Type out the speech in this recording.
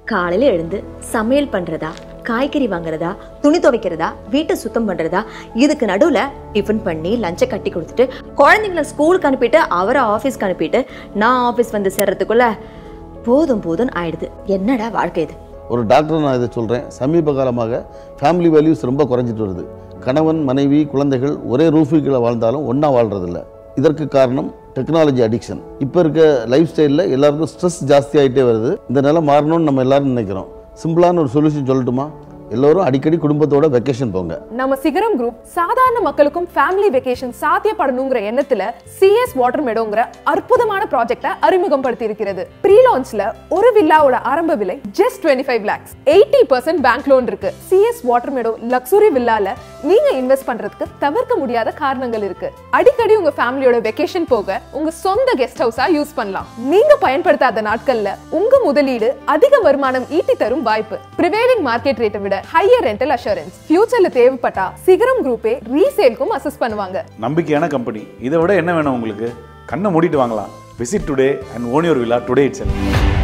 காலையில எழுந்து சமையல் பண்றதா காய்கறி வாங்குறதா துணி துவைக்கிறதா வீட்டை சுத்தம் பண்றதா இதுக்கு நடுவுல டிஃபன் பண்ணி லஞ்சை கட்டி கொடுத்துட்டு குழந்தைங்கள ஸ்கூலுக்கு அனுப்பிட்டு அவரை ஆஃபீஸ்க்கு அனுப்பிட்டு நான் ஆஃபீஸ் வந்து சேர்றதுக்குள்ள போதும் போதும் ஆயிடுது என்னடா வாழ்க்கை இது ஒரு டாக்டர் நான் இதை சொல்கிறேன் சமீப காலமாக ஃபேமிலி வேல்யூஸ் ரொம்ப குறைஞ்சிட்டு வருது கணவன் மனைவி குழந்தைகள் ஒரே ரூஃபுக்குள்ள வாழ்ந்தாலும் ஒன்றா வாழ்றதில்ல இதற்கு காரணம் டெக்னாலஜி அடிக்ஷன் இப்போ இருக்க லைஃப் ஸ்டைலில் எல்லாருக்கும் ஸ்ட்ரெஸ் ஜாஸ்தி ஆகிட்டே வருது இந்த நிலை மாறணும்னு நம்ம எல்லாரும் நினைக்கிறோம் சிம்பிளான ஒரு சொல்யூஷன் சொல்லட்டுமா எல்லோரும் அடிக்கடி குடும்பத்தோட வெக்கேஷன் போங்க நம்ம சிகரம் குரூப் சாதாரண மக்களுக்கும் ஃபேமிலி வெக்கேஷன் சாத்தியப்படணுங்கிற எண்ணத்துல சிஎஸ் வாட்டர் மெடோங்கிற அற்புதமான ப்ராஜெக்டை அறிமுகப்படுத்தி இருக்கிறது ப்ரீ லான்ச்ல ஒரு வில்லாவோட ஆரம்ப விலை just twenty five lakhs eighty percent bank loan இருக்கு சிஎஸ் வாட்டர் மெடோ லக்ஸுரி வில்லால நீங்க இன்வெஸ்ட் பண்றதுக்கு தவிர்க்க முடியாத காரணங்கள் இருக்கு அடிக்கடி உங்க ஃபேமிலியோட வெக்கேஷன் போக உங்க சொந்த கெஸ்ட் ஹவுஸா யூஸ் பண்ணலாம் நீங்க பயன்படுத்தாத நாட்கள்ல உங்க முதலீடு அதிக வருமானம் ஈட்டி தரும் வாய்ப்பு ப்ரிவேலிங் மார்க்கெட் ரேட்டை விட ஹையர் ரெண்டல் அஷூரன்ஸ் ஃபியூச்சர்ல தேவைப்பட்டா சிகரம் குரூப்பே ரீசேல்க்கும் அசஸ் பண்ணுவாங்க நம்பிக்கையான கம்பெனி இதை விட என்ன வேணும் உங்களுக்கு கண்ணை மூடிட்டு வாங்கலாம் visit today and own your villa today it's